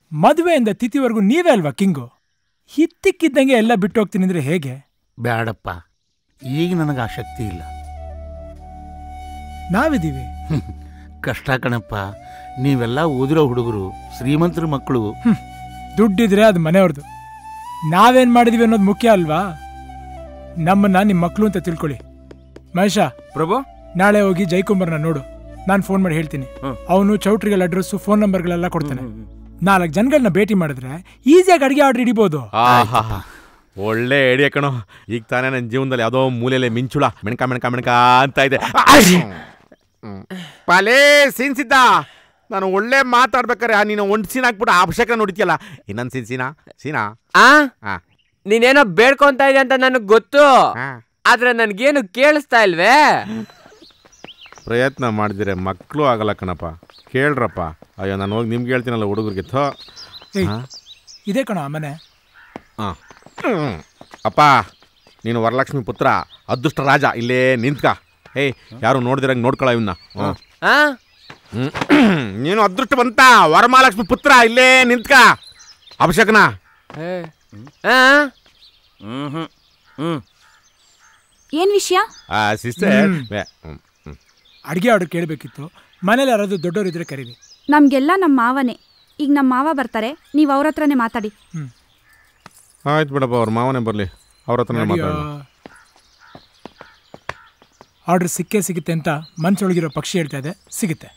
ಮದುವೆಯಿಂದ ತಿಥಿವರೆಗೂ ನೀವೇ ಅಲ್ವಾ ಕಿಂಗು ಹಿತ್ತಿಕ್ಕಿದ್ದಂಗೆ ಎಲ್ಲ ಬಿಟ್ಟು ಹೋಗ್ತೀನಿ ಅಂದ್ರೆ ಹೇಗೆ ಬೇಡಪ್ಪ ಈಗ ನನಗೆ ಆ ಶಕ್ತಿ ಇಲ್ಲ ನಾವಿದೀವಿ ಕಷ್ಟ ಕಣಪ್ಪ ನೀವೆಲ್ಲ ಓದಿರೋ ಹುಡುಗರು ಶ್ರೀಮಂತರ ಮಕ್ಕಳು ದುಡ್ಡಿದ್ರೆ ಅದು ಮನೆಯವ್ರದ್ದು ನಾವೇನ್ ಮಾಡಿದೀವಿ ಅನ್ನೋದು ಮುಖ್ಯ ಅಲ್ವಾ ನಮ್ಮನ್ನ ನಿಮ್ ಮಕ್ಳು ಅಂತ ತಿಳ್ಕೊಳ್ಳಿ ಮಹೇಶ ಪ್ರಭು ನಾಳೆ ಹೋಗಿ ಜೈಕುಮಾರ್ನ ನೋಡು ನಾನು ಫೋನ್ ಮಾಡಿ ಹೇಳ್ತೀನಿ ಅವನು ಚೌಟ್ರಿಗಳ ಅಡ್ರೆಸ್ಸು ಫೋನ್ ನಂಬರ್ಗಳೆಲ್ಲ ಕೊಡ್ತಾನೆ ನಾಲ್ಕು ಜನಗಳನ್ನ ಭೇಟಿ ಮಾಡಿದ್ರೆ ಈಸಿಯಾಗಿ ಅಡಿಗೆ ಆರ್ಡರ್ ಹಿಡಿಬೋದು ಆಹಾ ಒಳ್ಳೆ ಐಡಿಯಾ ಕಣೋ ಈಗ ತಾನೇ ನನ್ನ ಜೀವನದಲ್ಲಿ ಯಾವುದೋ ಮೂಲೆಯಲ್ಲಿ ಮಿಂಚುಳ ಮೆಣಕ ಮೆಣಕ ಮೆಣಕ ಅಂತ ಇದೆ ಪಾಲೇ ಸೀನ್ ಸಿದ್ದ ನಾನು ಒಳ್ಳೆ ಮಾತಾಡ್ಬೇಕಾರೆ ಆ ನೀನು ಒಂದು ಸೀನ್ ಹಾಕ್ಬಿಟ್ಟು ಆ ಅಭಿಷೇಕ ನೋಡಿದ್ಯಲ್ಲ ಇನ್ನೊಂದು ಸೀನ್ ಸೀನಾ ಸೀನಾ ಆ ಆ. ನೀನೇನೋ ಬೇಡ್ಕೊಂತ ಇದೆ ಅಂತ ನನಗ್ ಗೊತ್ತು ಆದ್ರೆ ನನ್ಗೇನು ಕೇಳಿಸ್ತಾ ಇಲ್ವೇ ಪ್ರಯತ್ನ ಮಾಡಿದ್ರೆ ಮಕ್ಕಳು ಆಗಲ್ಲ ಕಣಪ್ಪ ಕೇಳ್ರಪ್ಪ ಅಯ್ಯೋ ನಾನು ಹೋಗಿ ನಿಮ್ಗೆ ಹೇಳ್ತೀನಲ್ಲ ಹುಡುಗರಿಗೆ ಥೋ ಏಯ್, ಹಾ? ಇದೇ ಕಣ ಆ ಮನೆ ಹಾಂ ಅಪ್ಪ ನೀನು ವರಲಕ್ಷ್ಮಿ ಪುತ್ರ ಅದೃಷ್ಟ ರಾಜ ಇಲ್ಲೇ ನಿಂತ್ಕ ಏಯ್ ಯಾರು ನೋಡ್ದಿರಂಗೆ ನೋಡ್ಕೊಳ ಇವನ್ನ ಆ ನೀನು ಅದೃಷ್ಟ ಬಂತ ವರಮಹಾಲಕ್ಷ್ಮಿ ಪುತ್ರ ಇಲ್ಲೇ ನಿಂತ್ಕ ಅಭಿಷೇಕನ ಆ ಏನ್ ವಿಷಯ ಆ ಸಿಸ್ಟರ್ ಹ್ಮ್. ಅಡಿಗೆ ಆರ್ಡರ್ ಕೇಳಬೇಕಿತ್ತು ಮನೇಲಿ ಯಾರಾದ್ರೂ ದೊಡ್ಡವರು ಇದ್ರೆ ಕರೀರಿ ನಮ್ಗೆಲ್ಲ ನಮ್ಮ ಮಾವನೇ ಈಗ ನಮ್ಮ ಮಾವ ಬರ್ತಾರೆ ನೀವು ಅವ್ರ ಹತ್ರನೇ ಮಾತಾಡಿ ಆಯ್ತು ಬಿಡಪ್ಪ ಅವ್ರ ಮಾವನೇ ಬರಲಿ ಅವ್ರ ಹತ್ರನೇ ಮಾತಾಡೋಣ ಆರ್ಡರ್ ಸಿಕ್ಕೇ ಸಿಗುತ್ತೆ ಅಂತ ಮನ್ಸೊಳಗಿರೋ ಪಕ್ಷಿ ಹೇಳ್ತಾ ಇದೆ ಸಿಗುತ್ತೆ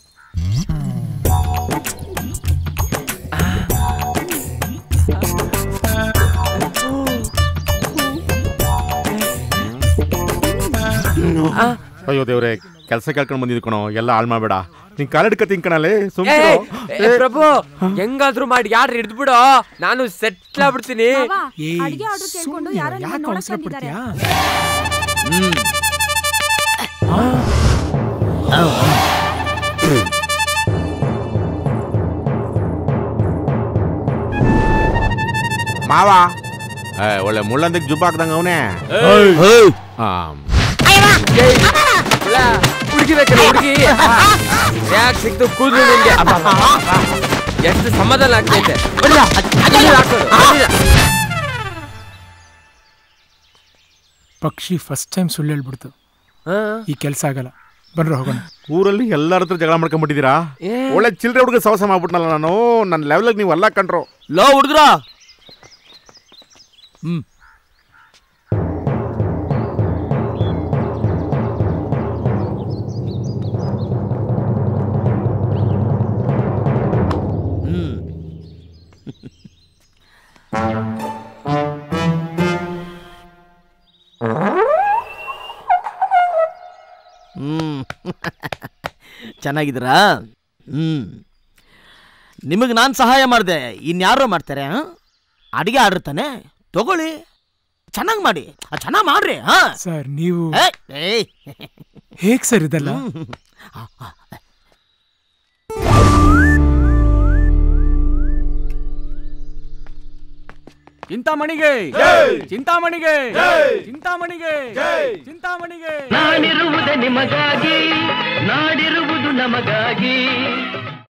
ಅಯ್ಯೋ ದೇವ್ರೆ ಕೆಲಸ ಕೇಳ್ಕೊಂಡು ಬಂದಿದ್ದು ಕಣೋ ಎಲ್ಲ ಹಾಳು ಮಾಡಬೇಡ ನೀನ್ ಕಾಲಿಡ್ಕ ತಿಂಕಣಲ್ಲೇ ಏ, ಸುಮ್ಮನೆ ಏ, ಪ್ರಭು ಹೆಂಗಾದ್ರೂ ಮಾಡಿ ಯಾರು ಹಿಡಿದ್ಬಿಡು ನಾನು ಸೆಟ್ಲ್ ಆಗ್ಬಿಡ್ತೀನಿ ಅಡಿಗೆ ಆರ್ಡರ್ ಕೇಳ್ಕೊಂಡು ಯಾರೋ ನಿಮ್ಮನ್ನ ಯಾಕೆ ನೋಡಕ್ ಅವಸರ ಬಂದಿದ್ದಾರೆ. ಪಡ್ತೀಯಾ ಮಾವ ಏ, ಒಳ್ಳೆ ಮುಳ್ಳಂದಿಗೆ ಜುಬ್ಬ ಹಾಕ್ದಂಗ ಅವನೇ ಹುಡುಗಿ ಬೇಕಲ್ಲ ಹುಡುಗಿ ಯಾಕೆ ಸಿಕ್ತು ಕೂದಲು ನಿನ್ಗೆ ಅಬ್ಬಾ, ಅಬ್ಬಾ, ಅಬ್ಬಾ. ಎಷ್ಟು ಸಮಾಧಾನ ಆಗ್ತೈತೆ ಬರ್ಲಾ? ಅದನ್ನ ಹಾಕೋದು. ಬರ್ಲಿಲ್ಲ. ಪಕ್ಷಿ ಫಸ್ಟ್ ಟೈಮ್ ಸುಳ್ಳು ಹೇಳ್ಬಿಡ್ತು ಈ ಕೆಲಸ ಆಗಲ್ಲ ಬನ್ರಿ ಹೋಗೋಣ ಊರಲ್ಲಿ ಎಲ್ಲರ ಹತ್ರ ಜಗಳ ಮಾಡ್ಕೊಂಡ್ಬಿಟ್ಟಿದ್ದೀರಾ ಒಳ್ಳೆ ಚಿಲ್ಲರೆ ಹುಡುಗ ಸವಸ ಮಾಡ್ಬಿಟ್ನಲ್ಲ ನಾನು ನನ್ನ ಲೆವೆಲ್ಗೆ ನೀವು ಎಲ್ಲ ಕಂಡ್ರು ಲೋ ಹುಡುಗ್ರ ಹ್ಮ್ ಹ್ಮ್ ಹ್ಮ್ ಚೆನ್ನಾಗಿದ್ದೀರಾ ಹ್ಮ್ ನಿಮಗೆ ನಾನು ಸಹಾಯ ಮಾಡಿದೆ ಇನ್ಯಾರೋ ಮಾಡ್ತಾರೆ ಹಾಂ ಅಡಿಗೆ ಆರ್ಡ್ರ್ ತಾನೆ ತಗೊಳ್ಳಿ ಚೆನ್ನಾಗಿ ಮಾಡಿ ಚೆನ್ನಾಗಿ ಮಾಡ್ರಿ ಹಾ ಸರ್ ನೀವು ಏಯ್ ಹೇಗ್ ಸರ್ ಇದೆಲ್ಲ ಚಿಂತಾಮಣಿಗೆ ಚಿಂತಾಮಣಿಗೆ ಚಿಂತಾಮಣಿಗೆ ಚಿಂತಾಮಣಿಗೆ ನಾನಿರುವುದು ನಿಮಗಾಗಿ ನಾಡಿರುವುದು ನಮಗಾಗಿ